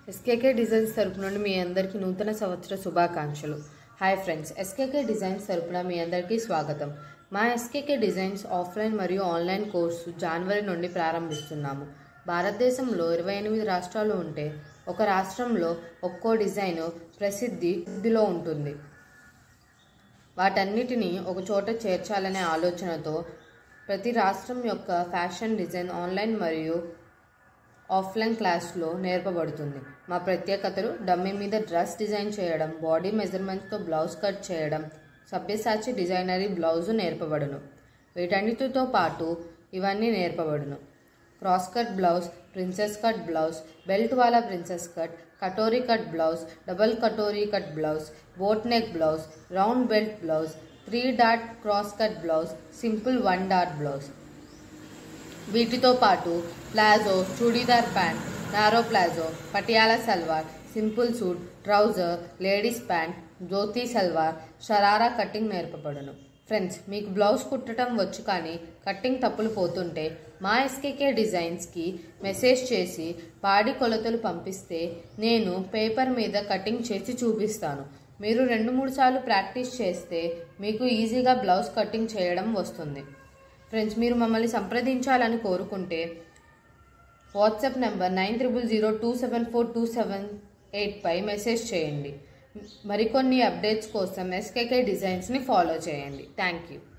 SKK designs తరపు నుండి మీ అందరికీ నూతన సంవత్సర శుభాకాంక్షలు హాయ్ ఫ్రెండ్స్ ఎస్కేకే డిజైన్స్ తరపున మీ అందరికీ స్వాగతం మా ఎస్కేకే డిజైన్స్ ఆఫ్లైన్ మరియు ఆన్లైన్ కోర్సు జనవరి నుండి ప్రారంభిస్తున్నాము భారతదేశంలో ఇరవై ఎనిమిది రాష్ట్రాలు ఉంటే ఒక రాష్ట్రంలో ఒక్కో డిజైన్ ప్రసిద్ధిలో ఉంటుంది వాటన్నిటినీ ఒక చోట చేర్చాలనే ఆలోచనతో ప్రతి రాష్ట్రం యొక్క ఫ్యాషన్ డిజైన్ ఆన్లైన్ మరియు ఆఫ్లైన్ క్లాస్లో నేర్పబడుతుంది మా ప్రత్యేకతలు డమ్మీ మీద డ్రెస్ డిజైన్ చేయడం బాడీ మెజర్మెంట్స్తో బ్లౌజ్ కట్ చేయడం సభ్యసాచి డిజైనరీ బ్లౌజు నేర్పబడును వీటన్నిటితో పాటు ఇవన్నీ నేర్పబడును cross cut blouse princess cut blouse belt వాలా princess cut katori cut blouse double katori cut blouse boat neck blouse round belt blouse three dot cross cut blouse simple one dot blouse వీటితో పాటు palazzo churidar pant narrow palazzo Patiala salwar simple suit trouser ladies pant Jyoti salwar sharara cutting నేర్పబడును friends మీకు blouse కుట్టడం వచ్చు కానీ cutting తప్పులు పోతుంటే మా ఎస్కేకే డిజైన్స్కి మెసేజ్ చేసి పాడి కొలతలు పంపిస్తే నేను పేపర్ మీద కటింగ్ చేసి చూపిస్తాను మీరు రెండు మూడు సార్లు ప్రాక్టీస్ చేస్తే మీకు ఈజీగా బ్లౌజ్ కటింగ్ చేయడం వస్తుంది ఫ్రెండ్స్ మీరు మమ్మల్ని సంప్రదించాలని కోరుకుంటే WhatsApp number nine triple zero two seven four two seven ఎయిట్పై మెసేజ్ చేయండి మరికొన్ని అప్డేట్స్ కోసం ఎస్కేకే డిజైన్స్ని ఫాలో చేయండి థ్యాంక్ యూ